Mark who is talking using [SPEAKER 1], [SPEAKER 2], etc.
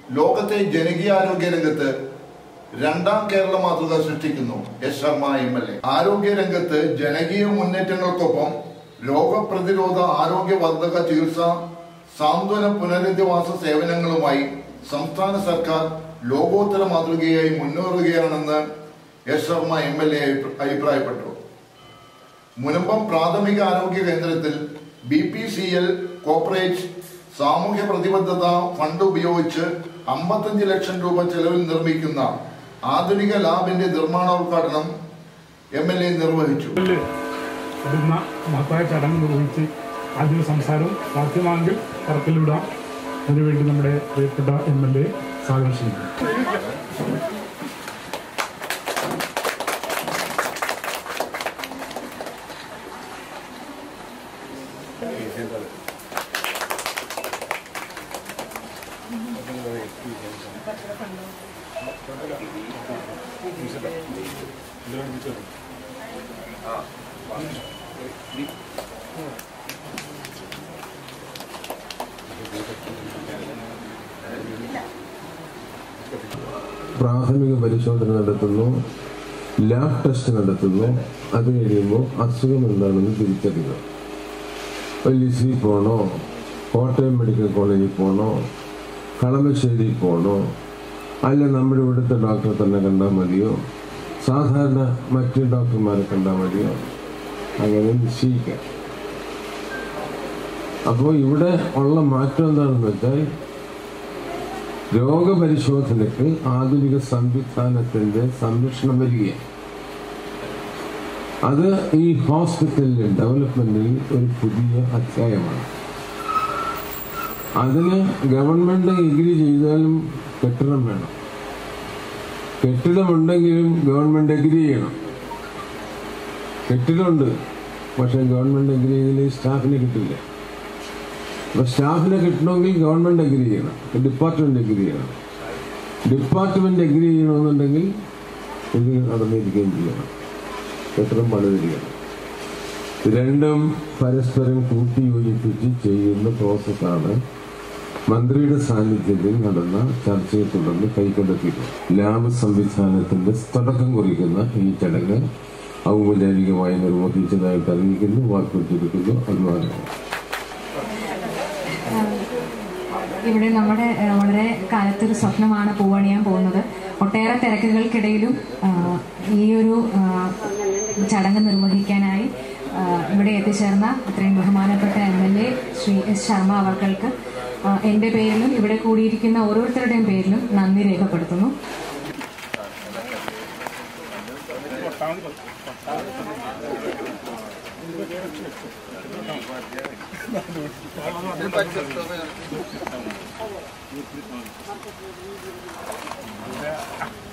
[SPEAKER 1] ലോകത്തെ ജനകീയാരോഗ്യ രംഗത്ത് രണ്ടാം കേരള മാതൃക സൃഷ്ടിക്കുന്നു S Sharma M L A ആരോഗ്യ രംഗത്ത് ജനകീയ മുന്നേറ്റങ്ങൾക്കൊപ്പം രോഗപ്രതിരോധ ആരോഗ്യവർദ്ധക ചികിത്സ സാന്ത്വന പുനരധിവാസ സേവനങ്ങളുമായി സംസ്ഥാന സർക്കാർ ലോകോത്തര മാതൃകയായി മുന്നേറുകയാണെന്ന് S Sharma M L A അഭിപ്രായപ്പെട്ടു മുനമ്പം പ്രാഥമിക ആരോഗ്യ കേന്ദ്രത്തിൽ B P C L corporate സാമൂഹ്യ പ്രതിബദ്ധത ഫണ്ട് ഉപയോഗിച്ച് അമ്പത്തഞ്ച് ലക്ഷം രൂപ ചെലവിൽ നിർമ്മിക്കുന്ന ആധുനിക ലാബിന്റെ നിർമ്മാണോദ്ഘാടനം എം എൽ എ നിർവഹിച്ചു
[SPEAKER 2] ഇടുന്ന മഹത്തായ ചടങ്ങ് നിർവഹിച്ച് ആദ്യം സംസാരം സാധ്യമാണെങ്കിൽ തറക്കല്ലിടാം അതിനുവേണ്ടി നമ്മുടെ പ്രിയപ്പെട്ട എം എൽ എ സ്വാഗതം ചെയ്യുന്നു
[SPEAKER 3] പ്രാഥമിക പരിശോധന നടത്തുന്നു ലാബ് ടെസ്റ്റ് നടത്തുന്നു അത് കഴിയുമ്പോൾ അസുഖം എന്താണെന്ന് തിരിച്ചറിയുന്നു ലിസി പോണോ കോട്ടയം മെഡിക്കൽ കോളേജിൽ പോണോ കളമശ്ശേരി പോണോ അല്ല നമ്മുടെ ഇവിടുത്തെ ഡോക്ടറെ തന്നെ കണ്ടാൽ മതിയോ സാധാരണ മറ്റ് ഡോക്ടർമാരെ കണ്ടാൽ മതിയോ അങ്ങനെ നിശ്ചയിക്കാം അപ്പോൾ ഇവിടെ ഉള്ള മാറ്റം എന്താണെന്ന് വെച്ചാൽ രോഗപരിശോധനയ്ക്ക് ആധുനിക സംവിധാനത്തിന്റെ സംരക്ഷണം വരികയാണ് അത് ഈ ഹോസ്പിറ്റലിലെ ഡെവലപ്മെന്റിൽ ഒരു പുതിയ അധ്യായമാണ് അതിന് ഗവൺമെന്റ് എഗ്രി ചെയ്താലും കെട്ടിടം വേണം കെട്ടിടമുണ്ടെങ്കിലും ഗവൺമെന്റ് എഗ്രി ചെയ്യണം കെട്ടിടമുണ്ട് പക്ഷെ ഗവൺമെന്റ് എഗ്രി ചെയ്തില്ലെങ്കിൽ സ്റ്റാഫിനെ കിട്ടില്ല അപ്പൊ സ്റ്റാഫിനെ കിട്ടണമെങ്കിൽ ഗവൺമെന്റ് എഗ്രി ചെയ്യണം ഡിപ്പാർട്ട്മെന്റ് എഗ്രി ചെയ്യണം ഡിപ്പാർട്ട്മെന്റ് എഗ്രി ചെയ്യണമെന്നുണ്ടെങ്കിൽ ഇത് നടന്നിരിക്കുകയും ചെയ്യണം കെട്ടിടം പണിതിരിക്കണം രണ്ടും പരസ്പരം കൂട്ടിയോജിപ്പിച്ച് ചെയ്യുന്ന പ്രോസസ്സാണ് മന്ത്രിയുടെ സാന്നിധ്യത്തിൽ നടന്ന ചർച്ചയെ തുടർന്ന് കൈക്കൊണ്ടെത്തിയിട്ടുള്ളത് ലാബ് സംവിധാനത്തിന്റെ തുടക്കം കുറിക്കുന്ന ഈ ചടങ്ങ് ഔപചാരികമായി നിർവഹിച്ചതായിട്ട് അറിയിക്കുന്നു വാക്കുവെച്ചിരിക്കുന്നു അഭിമാനം
[SPEAKER 4] ഇവിടെ നമ്മുടെ ഏഹ്, വളരെ കാലത്തൊരു സ്വപ്നമാണ് പൂവണിയാൻ പോകുന്നത് ഒട്ടേറെ തിരക്കുകൾക്കിടയിലും ആഹ്, ഈ ഒരു ആഹ്, ചടങ്ങ് നിർവഹിക്കാനായി ആഹ്, ഇവിടെ എത്തിച്ചേർന്ന ഇത്രയും ബഹുമാനപ്പെട്ട M L A Shri S Sharma അവർക്കൾക്ക് ആഹ്, എന്റെ പേരിലും ഇവിടെ കൂടിയിരിക്കുന്ന ഓരോരുത്തരുടെയും പേരിലും നന്ദി രേഖപ്പെടുത്തുന്നു
[SPEAKER 2] ആ